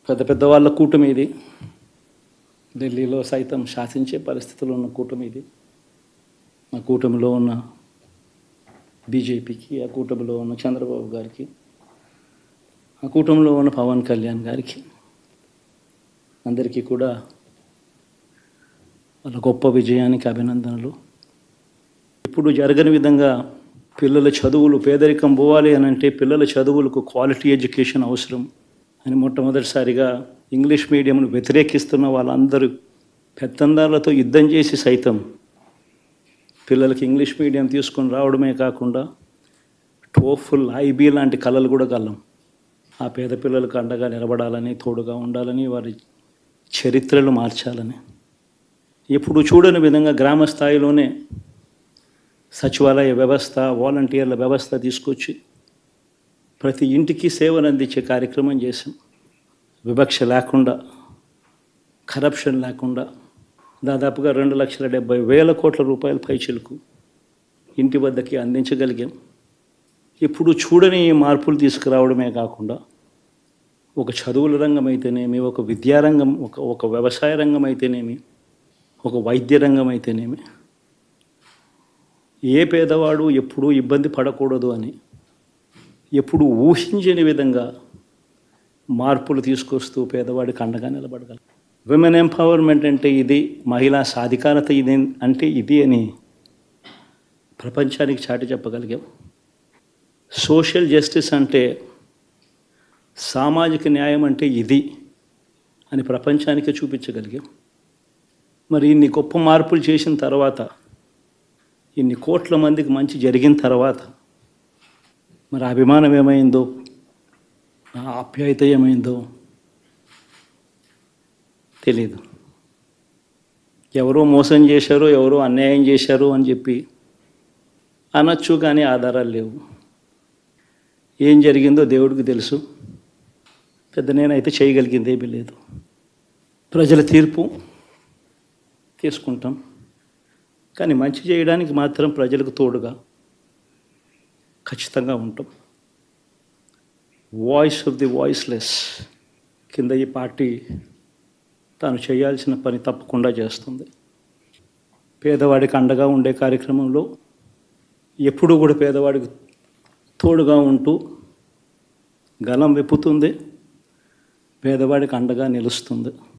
పెద్ద పెద్ద వాళ్ళ కూటమి ఇది ఢిల్లీలో సైతం శాసించే పరిస్థితుల్లో ఉన్న కూటమి ఇది ఆ కూటమిలో ఉన్న బీజేపీకి ఆ కూటమిలో ఉన్న చంద్రబాబు గారికి ఆ కూటమిలో ఉన్న పవన్ కళ్యాణ్ గారికి అందరికీ కూడా వాళ్ళ గొప్ప విజయానికి అభినందనలు ఇప్పుడు జరగని విధంగా పిల్లల చదువులు పేదరికం పోవాలి అని అంటే పిల్లల చదువులకు క్వాలిటీ ఎడ్యుకేషన్ అవసరం అని మొట్టమొదటిసారిగా ఇంగ్లీష్ మీడియంను వ్యతిరేకిస్తున్న వాళ్ళందరూ పెత్తందారులతో యుద్ధం చేసి సైతం పిల్లలకి ఇంగ్లీష్ మీడియం తీసుకొని రావడమే కాకుండా టోఫుల్ ఐబీ లాంటి కళలు కూడా కలం ఆ పేద పిల్లలకు అండగా నిలబడాలని తోడుగా ఉండాలని వారి చరిత్రలు మార్చాలని ఎప్పుడు చూడని విధంగా గ్రామ స్థాయిలోనే సచివాలయ వ్యవస్థ వాలంటీర్ల వ్యవస్థ తీసుకొచ్చి ప్రతి ఇంటికి సేవలు అందించే కార్యక్రమం చేశాం వివక్ష లేకుండా కరప్షన్ లేకుండా దాదాపుగా రెండు లక్షల డెబ్బై వేల కోట్ల రూపాయల పైచిలకు ఇంటి వద్దకి అందించగలిగాం ఇప్పుడు చూడని మార్పులు తీసుకురావడమే కాకుండా ఒక చదువుల రంగం అయితేనేమి ఒక విద్యారంగం ఒక ఒక వ్యవసాయ రంగం అయితేనేమి ఒక వైద్య రంగం అయితేనేమి ఏ పేదవాడు ఎప్పుడూ ఇబ్బంది పడకూడదు అని ఎప్పుడు ఊహించని విధంగా మార్పులు తీసుకొస్తూ పేదవాడికి అండగా నిలబడగలరు విమెన్ ఎంపవర్మెంట్ అంటే ఇది మహిళా సాధికారత ఇది అంటే ఇది అని ప్రపంచానికి చాటి చెప్పగలిగాం సోషల్ జస్టిస్ అంటే సామాజిక న్యాయం అంటే ఇది అని ప్రపంచానికి చూపించగలిగాం మరి ఇన్ని గొప్ప మార్పులు చేసిన తర్వాత ఇన్ని కోట్ల మందికి మంచి జరిగిన తర్వాత మరి ఆ అభిమానం ఏమైందో ఆ ఆప్యాయత ఏమైందో తెలియదు ఎవరో మోసం చేశారో ఎవరో అన్యాయం చేశారో అని చెప్పి అనొచ్చు కానీ ఆధారాలు లేవు ఏం జరిగిందో దేవుడికి తెలుసు పెద్ద నేనైతే చేయగలిగింది ఏమీ లేదు ప్రజల తీర్పు తీసుకుంటాం కానీ మంచి చేయడానికి మాత్రం ప్రజలకు తోడుగా ఖచ్చితంగా ఉంటాం వాయిస్ ఆఫ్ ది వాయిస్లెస్ కింద ఈ పార్టీ తాను చేయాల్సిన పని తప్పకుండా చేస్తుంది పేదవాడికి అండగా ఉండే కార్యక్రమంలో ఎప్పుడూ కూడా పేదవాడికి తోడుగా ఉంటూ గలం విప్పుతుంది పేదవాడికి అండగా నిలుస్తుంది